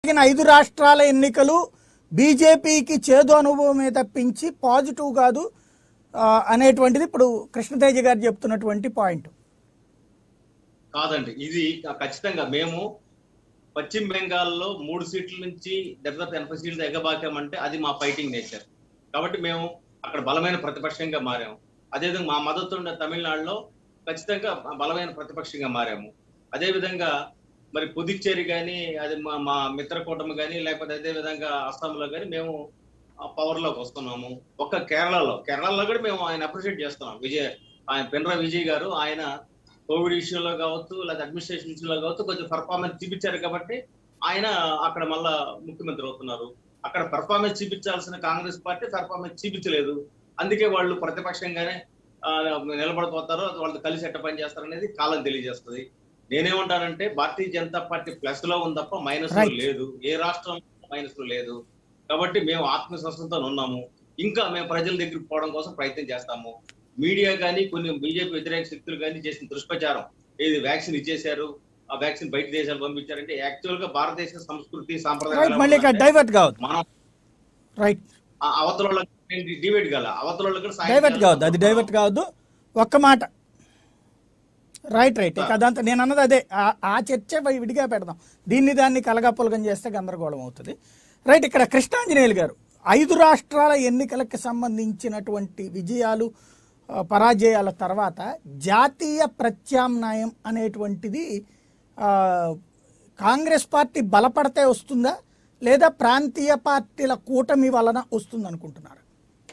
జరిగిన ఐదు రాష్ట్రాల ఎన్నికలు బీజేపీకి చేదు అనుభవమే తప్పించి పాజిటివ్ కాదు ఆ, అనేటువంటిది ఇప్పుడు కృష్ణతేజ గారు చెప్తున్నటువంటి పాయింట్ కాదండి ఇది ఖచ్చితంగా మేము పశ్చిమ బెంగాల్లో మూడు సీట్ల నుంచి దాదాపు ఎనభై సీట్లు ఎగబాకామంటే అది మా ఫైటింగ్ నేచర్ కాబట్టి మేము అక్కడ బలమైన ప్రతిపక్షంగా మారాము అదేవిధంగా మా మద్దతు ఉన్న తమిళనాడులో ఖచ్చితంగా బలమైన ప్రతిపక్షంగా మారాము అదేవిధంగా మరి పుదుచ్చేరి కానీ అది మా మా మిత్ర కూటమి కానీ లేకపోతే అదే విధంగా అస్సాంలో కానీ మేము పవర్ లోకి వస్తున్నాము ఒక్క కేరళలో కేరళలో కూడా మేము ఆయన అప్రిషియేట్ చేస్తున్నాం విజయ్ ఆయన పినరా విజయ్ గారు ఆయన కోవిడ్ విషయంలో కావచ్చు లేదా అడ్మినిస్ట్రేషన్ విషయంలో కావచ్చు కొంచెం పర్ఫార్మెన్స్ చూపించారు కాబట్టి ఆయన అక్కడ మళ్ళా ముఖ్యమంత్రి అవుతున్నారు అక్కడ పర్ఫార్మెన్స్ చూపించాల్సిన కాంగ్రెస్ పార్టీ పర్ఫార్మెన్స్ చూపించలేదు అందుకే వాళ్ళు ప్రతిపక్షంగానే ఆ, నిలబడిపోతారు వాళ్ళు కలిసి ఎట్ట పని చేస్తారు అనేది కాలం తెలియజేస్తుంది నేనేమంటానంటే భారతీయ జనతా పార్టీ ప్లస్ లో ఉంది తప్ప మైనస్ లో Right. లేదు ఏ రాష్ట్రం మైనస్ లో లేదు కాబట్టి మేము ఆత్మవిశ్వాసంతో ఉన్నాము ఇంకా మేము ప్రజల దగ్గరికి పోవడం కోసం ప్రయత్నం చేస్తాము మీడియా కానీ కొన్ని బీజేపీ వ్యతిరేక శక్తులు కానీ చేసిన దుష్ప్రచారం ఏది వ్యాక్సిన్ ఇచ్చేశారు ఆ వ్యాక్సిన్ బయట దేశాలు పంపించారంటే యాక్చువల్ గా భారతదేశ సంస్కృతి రైట్ సాంప్రదాయాలు మళ్ళీ ఇక్కడ డైవర్ట్ కావద్దు మనం రైట్ ఆ అవతల డిబేట్ గల అవతల డైవర్ట్ కావద్దు అది డైవర్ట్ కావద్దు ఒక్క మాట రైట్ రైట్ ఇక అదంతా నేను అన్నది అదే ఆ- ఆ చర్చ వై- విడిగా పెడదాం దీన్ని దాన్ని కలగపులగం చేస్తే గందరగోళం అవుతుంది రైట్ ఇక్కడ కృష్ణాంజనేయులు గారు ఐదు రాష్ట్రాల ఎన్నికలకు సంబంధించినటువంటి విజయాలు ఆ, పరాజయాల తర్వాత జాతీయ ప్రత్యామ్నాయం అనేటువంటిది ఆ, కాంగ్రెస్ పార్టీ బలపడితే వస్తుందా లేదా ప్రాంతీయ పార్టీల కూటమి వలన వస్తుంది అనుకుంటున్నారు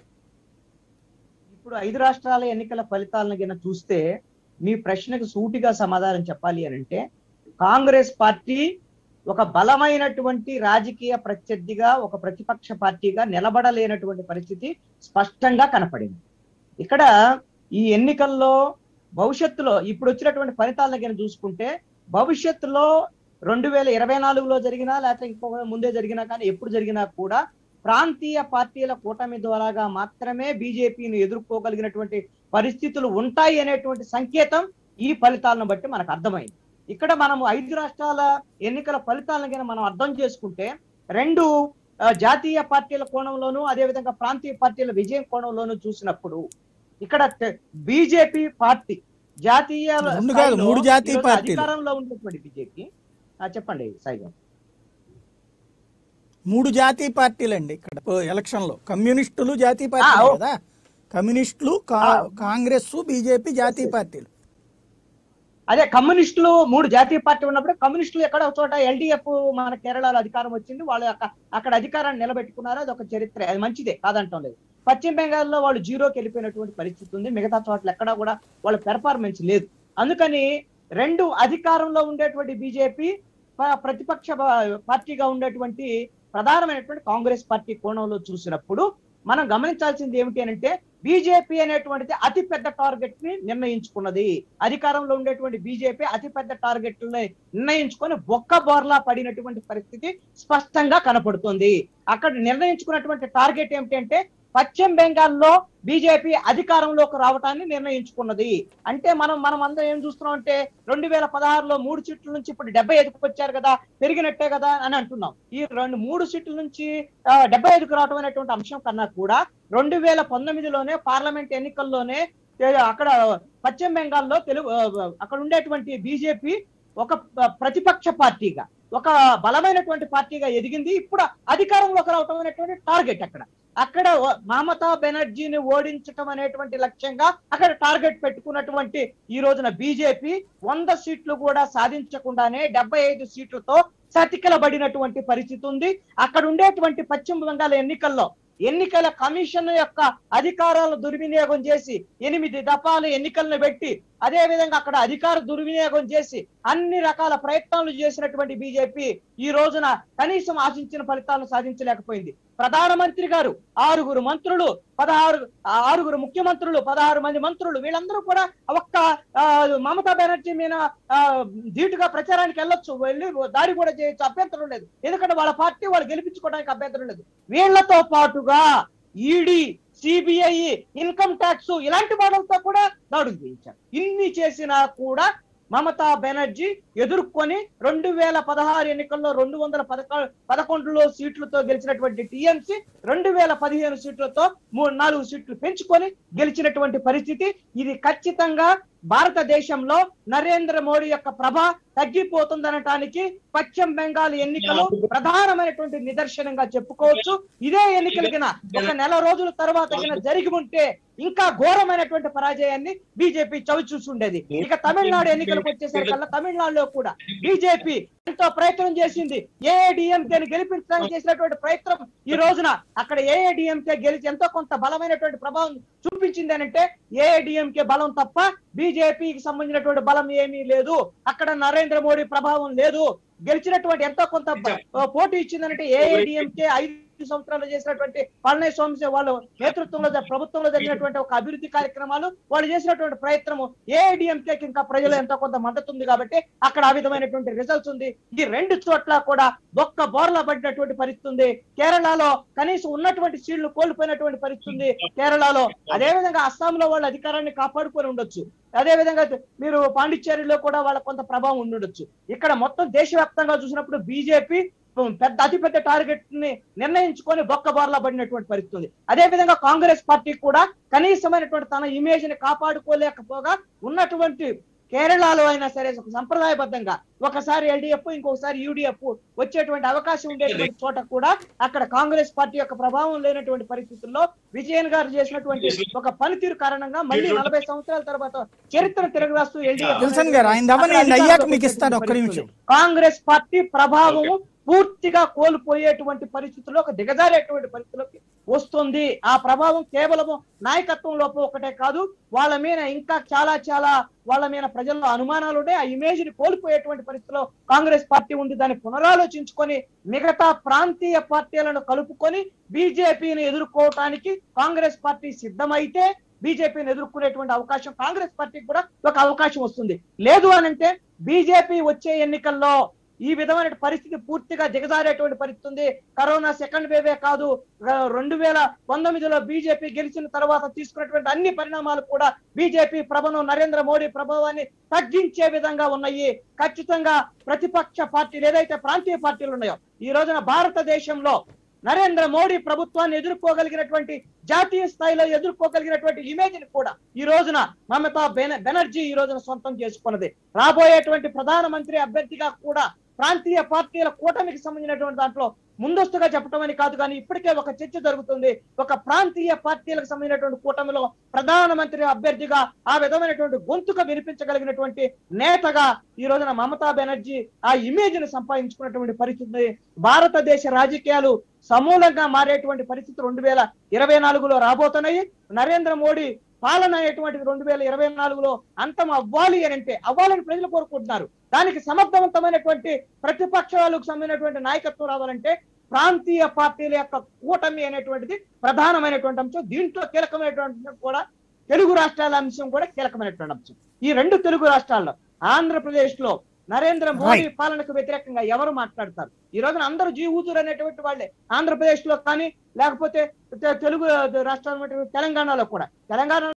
ఇప్పుడు ఐదు రాష్ట్రాల ఎన్నికల ఫలితాలను గిన చూస్తే మీ ప్రశ్నకు సూటిగా సమాధానం చెప్పాలి అని అంటే కాంగ్రెస్ పార్టీ ఒక బలమైనటువంటి రాజకీయ ప్రత్యర్థిగా ఒక ప్రతిపక్ష పార్టీగా నిలబడలేనటువంటి పరిస్థితి స్పష్టంగా కనపడింది ఇక్కడ ఈ ఎన్నికల్లో భవిష్యత్తులో ఇప్పుడు వచ్చినటువంటి ఫలితాలను గిన చూసుకుంటే భవిష్యత్తులో రెండు వేల ఇరవై నాలుగులో జరిగినా లేకపోతే ఇంకో ముందే జరిగినా కానీ ఎప్పుడు జరిగినా కూడా ప్రాంతీయ పార్టీల కూటమి ద్వారాగా మాత్రమే బీజేపీని ఎదుర్కోగలిగినటువంటి పరిస్థితులు ఉంటాయి అనేటువంటి సంకేతం ఈ ఫలితాలను బట్టి మనకు అర్థమైంది ఇక్కడ మనము ఐదు రాష్ట్రాల ఎన్నికల ఫలితాలను కనుక మనం అర్థం చేసుకుంటే రెండు ఆ, జాతీయ పార్టీల కోణంలోనూ అదేవిధంగా ప్రాంతీయ పార్టీల విజయం కోణంలోనూ చూసినప్పుడు ఇక్కడ బీజేపీ పార్టీ జాతీయ రెండు కాదు, స్థాయిలో మూడు జాతీయ ఈరోజు పార్టీలు. అధికారంలో ఉన్నటువంటి బీజేపీ చెప్పండి సాయిగా మూడు జాతీయ పార్టీలండి ఇక్కడ ఎలక్షన్ లో కమ్యూనిస్టులు జాతీయ పార్టీ ఆ, ఓ. కదా కమ్యూనిస్టులు కా- కాంగ్రెస్ బీజేపీ జాతీయ పార్టీలు అదే కమ్యూనిస్టులు మూడు జాతీయ పార్టీ ఉన్నప్పుడు కమ్యూనిస్టులు ఎక్కడ ఒక చోట ఎల్డిఎఫ్ మన కేరళలో అధికారం వచ్చింది వాళ్ళు అక్క- అక్కడ అధికారాన్ని నిలబెట్టుకున్నారు అది ఒక చరిత్ర అది మంచిదే కాదంటాం లేదు పశ్చిమ బెంగాల్లో వాళ్ళు జీరోకి వెళ్ళిపోయినటువంటి పరిస్థితి ఉంది మిగతా చోట్ల ఎక్కడా కూడా వాళ్ళ పెర్ఫార్మెన్స్ లేదు అందుకని రెండు అధికారంలో ఉండేటువంటి బీజేపీ ప్రతిపక్ష పా- పార్టీగా ఉండేటువంటి ప్రధానమైనటువంటి కాంగ్రెస్ పార్టీ కోణంలో చూసినప్పుడు మనం గమనించాల్సింది ఏమిటి అంటే బీజేపీ అనేటువంటిది అతి పెద్ద టార్గెట్ ని నిర్ణయించుకున్నది అధికారంలో ఉండేటువంటి బీజేపీ అతి పెద్ద టార్గెట్ నిర్ణయించుకొని బొక్క బోర్లా పడినటువంటి పరిస్థితి స్పష్టంగా కనపడుతుంది అక్కడ నిర్ణయించుకున్నటువంటి టార్గెట్ ఏమిటి అంటే పశ్చిమ బెంగాల్లో బీజేపీ అధికారంలోకి రావటాన్ని నిర్ణయించుకున్నది అంటే మనం మనం అందరం ఏం చూస్తున్నాం అంటే రెండు వేల పదహారులో మూడు సీట్ల నుంచి ఇప్పుడు డెబ్బై ఐదుకు వచ్చారు కదా పెరిగినట్టే కదా అని అంటున్నాం ఈ రెండు మూడు సీట్ల నుంచి ఆ, డెబ్బై ఐదుకు రావడం అనేటువంటి అంశం కన్నా కూడా రెండు వేల పంతొమ్మిదిలోనే పార్లమెంట్ ఎన్నికల్లోనే ఏ, అక్కడ పశ్చిమ బెంగాల్లో తెలుగు ఆ, అక్కడ ఉండేటువంటి బీజేపీ ఒక ప- ప్రతిపక్ష పార్టీగా ఒక బలమైనటువంటి పార్టీగా ఎదిగింది ఇప్పుడు అధికారంలోకి రావటం అనేటువంటి టార్గెట్ అక్కడ అక్కడ ఓ- మమతా బెనర్జీని ఓడించటం అనేటువంటి లక్ష్యంగా అక్కడ టార్గెట్ పెట్టుకున్నటువంటి ఈ రోజున బీజేపీ వంద సీట్లు కూడా సాధించకుండానే డెబ్బై ఐదు సీట్లతో చతికిలబడినటువంటి పరిస్థితి ఉంది అక్కడ ఉండేటువంటి పశ్చిమ బెంగాల్ ఎన్నికల్లో ఎన్నికల కమిషన్ యొక్క అధికారాలు దుర్వినియోగం చేసి ఎనిమిది దఫాలు ఎన్నికలను పెట్టి అదే విధంగా అక్కడ అధికార దుర్వినియోగం చేసి అన్ని రకాల ప్రయత్నాలు చేసినటువంటి బీజేపీ ఈ రోజున కనీసం ఆశించిన ఫలితాలను సాధించలేకపోయింది ప్రధానమంత్రి గారు ఆరుగురు మంత్రులు పదహారు ఆరుగురు ముఖ్యమంత్రులు పదహారు మంది మంత్రులు వీళ్ళందరూ కూడా ఒక్క ఆ, మమతా బెనర్జీ మీద ఆ, ధీటుగా ప్రచారానికి వెళ్ళొచ్చు వెళ్ళి దాడి కూడా చేయొచ్చు అభ్యంతరం లేదు ఎందుకంటే వాళ్ళ పార్టీ వాళ్ళు గెలిపించుకోవడానికి అభ్యంతరం లేదు వీళ్ళతో పాటుగా ఈడీ సిబిఐ ఇన్కమ్ ట్యాక్స్ ఇలాంటి వాళ్ళతో కూడా దాడులు చేయించారు ఇన్ని చేసినా కూడా మమతా బెనర్జీ ఎదుర్కొని రెండు వేల పదహారు ఎన్నికల్లో రెండు వందల పదకొ పదకొండులో సీట్లతో గెలిచినటువంటి టీఎంసీ రెండు వేల పదిహేను సీట్లతో మూడు నాలుగు సీట్లు పెంచుకొని గెలిచినటువంటి పరిస్థితి ఇది ఖచ్చితంగా భారతదేశంలో నరేంద్ర మోడీ యొక్క ప్రభ తగ్గిపోతుందనటానికి పశ్చిమ బెంగాల్ ఎన్నికలు ప్రధానమైనటువంటి నిదర్శనంగా చెప్పుకోవచ్చు ఇదే ఎన్నికలు గిన ఒక నెల రోజుల తర్వాత గిన జరిగి ఉంటే ఇంకా ఘోరమైనటువంటి పరాజయాన్ని బీజేపీ చవి చూసుండేది ఇక తమిళనాడు ఎన్నికలకు వచ్చేసరికల్లా తమిళనాడులో కూడా బీజేపీ ఎంతో ప్రయత్నం చేసింది ఏఐడిఎంకేని గెలిపించడానికి చేసినటువంటి ప్రయత్నం ఈ రోజున అక్కడ ఏఐడిఎంకే గెలిచి ఎంతో కొంత బలమైనటువంటి ప్రభావం చూపించింది అని అంటే ఏఐడిఎంకే బలం తప్ప బీజేపీకి సంబంధించినటువంటి బలం ఏమీ లేదు అక్కడ నరేంద్ర మోడీ ప్రభావం లేదు గెలిచినటువంటి ఎంతో కొంత బ- పోటీ ఇచ్చిందంటే ఏఐడిఎంకే ఐదు సంవత్సరాలు చేసినటువంటి పళనిస్వామి వాళ్ళ నేతృత్వంలో జ- ప్రభుత్వంలో జరిగినటువంటి ఒక అభివృద్ధి కార్యక్రమాలు వాళ్ళు చేసినటువంటి ప్రయత్నము ఏఐడిఎంకే ఇంకా ప్రజలు ఎంతో కొంత మద్దతు ఉంది కాబట్టి అక్కడ ఆ విధమైనటువంటి రిజల్ట్స్ ఉంది ఈ రెండు చోట్ల కూడా ఒక్క బోర్ల పడినటువంటి పరిస్థితి ఉంది కేరళలో కనీసం ఉన్నటువంటి సీళ్లు కోల్పోయినటువంటి పరిస్థితి ఉంది కేరళలో అదే విధంగా అస్సాంలో వాళ్ళ అధికారాన్ని కాపాడుకొని ఉండొచ్చు అదే విధంగా మీరు పాండిచ్చేరిలో కూడా వాళ్ళ కొంత ప్రభావం ఉండుండొచ్చు ఇక్కడ మొత్తం దేశవ్యాప్తంగా చూసినప్పుడు బీజేపీ పెద్ద అతిపెద్ద టార్గెట్ ని నిర్ణయించుకొని బొక్క బోర్లా పడినటువంటి పరిస్థితి ఉంది అదే విధంగా కాంగ్రెస్ పార్టీ కూడా కనీసమైనటువంటి తన ఇమేజ్ ని కాపాడుకోలేకపోగా ఉన్నటువంటి కేరళలో అయినా సరే ఒక సంప్రదాయబద్ధంగా ఒకసారి ఎల్డిఎఫ్ ఇంకొకసారి యూడిఎఫ్ వచ్చేటువంటి అవకాశం ఉండేటువంటి చోట కూడా అక్కడ కాంగ్రెస్ పార్టీ యొక్క ప్రభావం లేనటువంటి పరిస్థితుల్లో విజయన్ గారు చేసినటువంటి ఒక పనితీరు కారణంగా మళ్ళీ నలభై సంవత్సరాల తర్వాత చరిత్ర తిరగరాస్తూ ఎల్డిఎఫ్ విల్సన్ గారు, ఆయన దవ్వని ఆయన అయ్యాక మీకు ఇస్తాను, ఒక్క నిమిషం. కాంగ్రెస్ పార్టీ ప్రభావము పూర్తిగా కోల్పోయేటువంటి పరిస్థితుల్లో ఒక దిగజారేటువంటి పరిస్థితుల్లోకి వస్తుంది ఆ ప్రభావం కేవలము నాయకత్వం లోపం ఒకటే కాదు వాళ్ళ మీద ఇంకా చాలా చాలా వాళ్ళ మీద ప్రజల్లో అనుమానాలు ఉన్నాయి ఆ ఇమేజ్ ని కోల్పోయేటువంటి పరిస్థితిలో కాంగ్రెస్ పార్టీ ఉంది దాన్ని పునరాలోచించుకొని మిగతా ప్రాంతీయ పార్టీలను కలుపుకొని బీజేపీని ఎదుర్కోవటానికి కాంగ్రెస్ పార్టీ సిద్ధమైతే బీజేపీని ఎదుర్కొనేటువంటి అవకాశం కాంగ్రెస్ పార్టీకి కూడా ఒక అవకాశం వస్తుంది లేదు అనంటే బీజేపీ వచ్చే ఎన్నికల్లో ఈ విధమైన పరిస్థితి పూర్తిగా దిగజారేటువంటి పరిస్థితి ఉంది కరోనా సెకండ్ వేవే కాదు ఆ, రెండు వేల పంతొమ్మిదిలో బీజేపీ గెలిచిన తర్వాత తీసుకున్నటువంటి అన్ని పరిణామాలు కూడా బీజేపీ ప్రభను నరేంద్ర మోడీ ప్రభావాన్ని తగ్గించే విధంగా ఉన్నాయి ఖచ్చితంగా ప్రతిపక్ష పార్టీలు ఏదైతే ప్రాంతీయ పార్టీలు ఉన్నాయో ఈ రోజున భారతదేశంలో నరేంద్ర మోడీ ప్రభుత్వాన్ని ఎదుర్కోగలిగినటువంటి జాతీయ స్థాయిలో ఎదుర్కోగలిగినటువంటి ఇమేజ్ ని కూడా ఈ రోజున మమతా బెన- బెనర్జీ ఈ రోజున సొంతం చేసుకున్నది రాబోయేటువంటి ప్రధానమంత్రి అభ్యర్థిగా కూడా ప్రాంతీయ పార్టీల కూటమికి సంబంధించినటువంటి దాంట్లో ముందస్తుగా చెప్పటం అని కాదు కానీ ఇప్పటికే ఒక చర్చ జరుగుతుంది ఒక ప్రాంతీయ పార్టీలకు సంబంధించినటువంటి కూటమిలో ప్రధానమంత్రి అభ్యర్థిగా ఆ విధమైనటువంటి గొంతుక వినిపించగలిగినటువంటి నేతగా ఈ రోజున మమతా బెనర్జీ ఆ ఇమేజ్ ని సంపాదించుకున్నటువంటి పరిస్థితి ఉంది. భారతదేశ రాజకీయాలు సమూలంగా మారేటువంటి పరిస్థితి రెండు వేల ఇరవై నాలుగులో రాబోతున్నాయి నరేంద్ర మోడీ పాలన అనేటువంటిది రెండు వేల ఇరవై నాలుగులో అంతం అవ్వాలి అని అంటే అవ్వాలని ప్రజలు కోరుకుంటున్నారు దానికి సమర్థవంతమైనటువంటి ప్రతిపక్షాలకు సంబంధించినటువంటి నాయకత్వం రావాలంటే ప్రాంతీయ పార్టీల యొక్క కూటమి అనేటువంటిది ప్రధానమైనటువంటి అంశం దీంట్లో కీలకమైనటువంటి అంశం కూడా తెలుగు రాష్ట్రాల అంశం కూడా కీలకమైనటువంటి అంశం ఈ రెండు తెలుగు రాష్ట్రాల్లో ఆంధ్రప్రదేశ్ లో నరేంద్ర మోడీ పాలనకు వ్యతిరేకంగా ఎవరు మాట్లాడతారు ఈ రోజున అందరూ జీ ఊతూరు అనేటువంటి వాళ్ళే ఆంధ్రప్రదేశ్ లో కానీ లేకపోతే తె- తెలుగు రాష్ట్రాలు తెలంగాణలో కూడా తెలంగాణ